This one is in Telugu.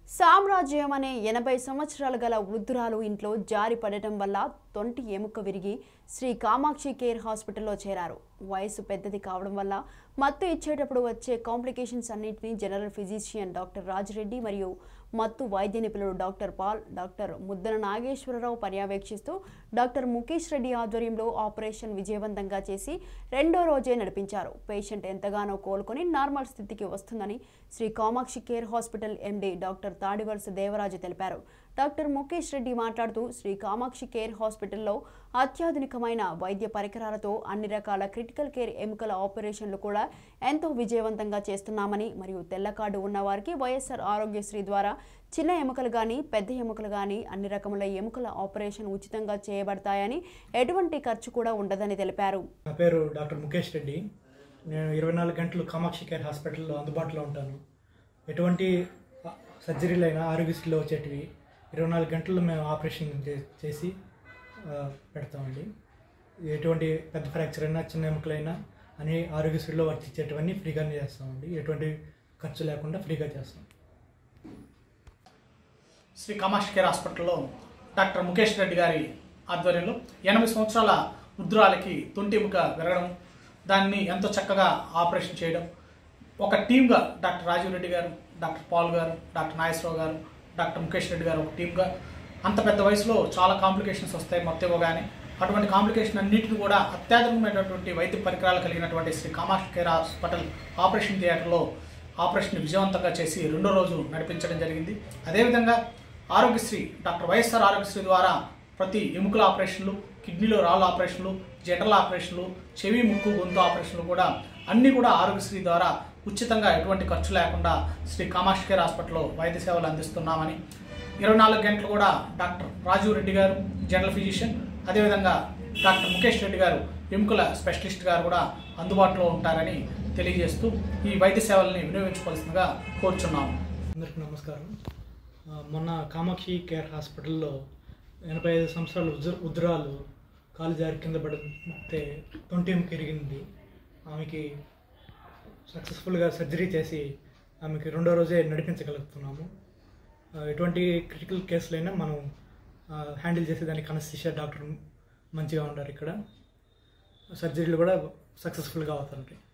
సామ్రాజ్యం అనే ఎనభై సంవత్సరాలు గల వృద్ధురాలు ఇంట్లో జారి పడటం వల్ల తొంటి ఎముక విరిగి శ్రీ కామాక్షి కేర్ హాస్పిటల్లో చేరారు వయసు పెద్దది కావడం వల్ల మత్తు ఇచ్చేటప్పుడు వచ్చే కాంప్లికేషన్స్ అన్నింటినీ జనరల్ ఫిజిషియన్ డాక్టర్ రాజిరెడ్డి మరియు మత్తు వైద్య నిపుణులు డాక్టర్ పాల్ డాక్టర్ ముద్దన నాగేశ్వరరావు పర్యవేక్షిస్తూ డాక్టర్ ముఖేష్ రెడ్డి ఆధ్వర్యంలో ఆపరేషన్ విజయవంతంగా చేసి రెండో రోజే నడిపించారు పేషెంట్ ఎంతగానో కోలుకొని నార్మల్ స్థితికి వస్తుందని Sri Kamakshi care hospital MD doctor Tadivalasa Devaraju తెలిపారు డాక్టర్ ముఖేష్ రెడ్డి మాట్లాడుతూ శ్రీ కామాక్షి కేర్ హాస్పిటల్లో అత్యాధునికమైన వైద్య పరికరాలతో అన్ని రకాల క్రిటికల్ కేర్ ఎముకల ఆపరేషన్లు కూడా ఎంతో విజయవంతంగా చేస్తున్నామని మరియు తెల్ల కార్డు ఉన్న వారికి వైఎస్ఆర్ ఆరోగ్యశ్రీ ద్వారా చిన్న ఎముకలు కానీ పెద్ద ఎముకలు కానీ అన్ని రకముల ఎముకల ఆపరేషన్ ఉచితంగా చేయబడతాయని ఎటువంటి ఖర్చు కూడా ఉండదని తెలిపారు నా పేరు డాక్టర్ ముఖేష్ రెడ్డి నేను ఇరవై నాలుగు గంటలు కామాక్షి కేర్ హాస్పిటల్లో అందుబాటులో ఉంటాను ఎటువంటి సర్జరీలు అయినా ఆరోగ్యశ్రీలో వచ్చేటివి ఇరవై నాలుగు గంటలు మేము ఆపరేషన్ చే- చేసి ఆ, పెడతామండి ఎటువంటి పెద్ద ఫ్రాక్చర్ అయినా చిన్న ఎముకలైనా అని ఆరోగ్యశ్రీలో వర్తించేటివన్నీ ఫ్రీగానే చేస్తామండి ఎటువంటి ఖర్చు లేకుండా ఫ్రీగా చేస్తాం శ్రీ కామాక్షి కేర్ హాస్పిటల్లో డాక్టర్ ముఖేష్ రెడ్డి గారి ఆధ్వర్యంలో ఎనభై సంవత్సరాల వృద్ధురాలకి తొంటి ఎముక విరగడం దాన్ని ఎంతో చక్కగా ఆపరేషన్ చేయడం ఒక టీమ్గా డాక్టర్ రాజీవ్ రెడ్డి గారు డాక్టర్ పాల్ గారు డాక్టర్ నాగేశ్వరరావు గారు డాక్టర్ ముఖేష్ రెడ్డి గారు ఒక టీమ్గా అంత పెద్ద వయసులో చాలా కాంప్లికేషన్స్ వస్తాయి మొత్తం కానీ అటువంటి కాంప్లికేషన్ అన్నింటిని కూడా అత్యాధునికమైనటువంటి వైద్య పరికరాలు కలిగినటువంటి Sri Kamakshi care hospital operation థియేటర్లో ఆపరేషన్ విజయవంతంగా చేసి రెండో రోజు నడిపించడం జరిగింది అదేవిధంగా ఆరోగ్యశ్రీ డాక్టర్ వైఎస్ఆర్ ఆరోగ్యశ్రీ ద్వారా ప్రతి ఎముకల ఆపరేషన్లు కిడ్నీలో రాళ్ళ ఆపరేషన్లు జనరల్ ఆపరేషన్లు చెవి ముక్కు గొంతు ఆపరేషన్లు కూడా అన్నీ కూడా ఆరోగ్యశ్రీ ద్వారా ఉచితంగా ఎటువంటి ఖర్చు లేకుండా శ్రీ కామాక్షి కేర్ హాస్పిటల్లో వైద్య సేవలు అందిస్తున్నామని ఇరవై నాలుగు గంటలు కూడా డాక్టర్ రాజీవ్ రెడ్డి గారు జనరల్ ఫిజిషియన్ అదేవిధంగా డాక్టర్ ముఖేష్ రెడ్డి గారు ఎముకల స్పెషలిస్ట్ గారు కూడా అందుబాటులో ఉంటారని తెలియజేస్తూ ఈ వైద్య సేవల్ని వినియోగించుకోవాల్సిందిగా కోరుచున్నాము అందరికీ నమస్కారం ఆ, మొన్న కామాక్షి కేర్ హాస్పిటల్లో ఎనభై ఐదు సంవత్సరాల ఉజ్ర ఉద్రాలు కాలు జారి కింద పడితే తొంటి ఎముక ఇరిగింది ఆమెకి సక్సెస్ఫుల్గా సర్జరీ చేసి ఆమెకి రెండో రోజే నడిపించగలుగుతున్నాము ఆ, ఎటువంటి క్రిటికల్ కేసులైనా మనం హ్యాండిల్ చేసేదానికి అనస్థిషియా డాక్టర్ మంచిగా ఉన్నారు ఇక్కడ సర్జరీలు కూడా సక్సెస్ఫుల్గా అవుతుంటాయి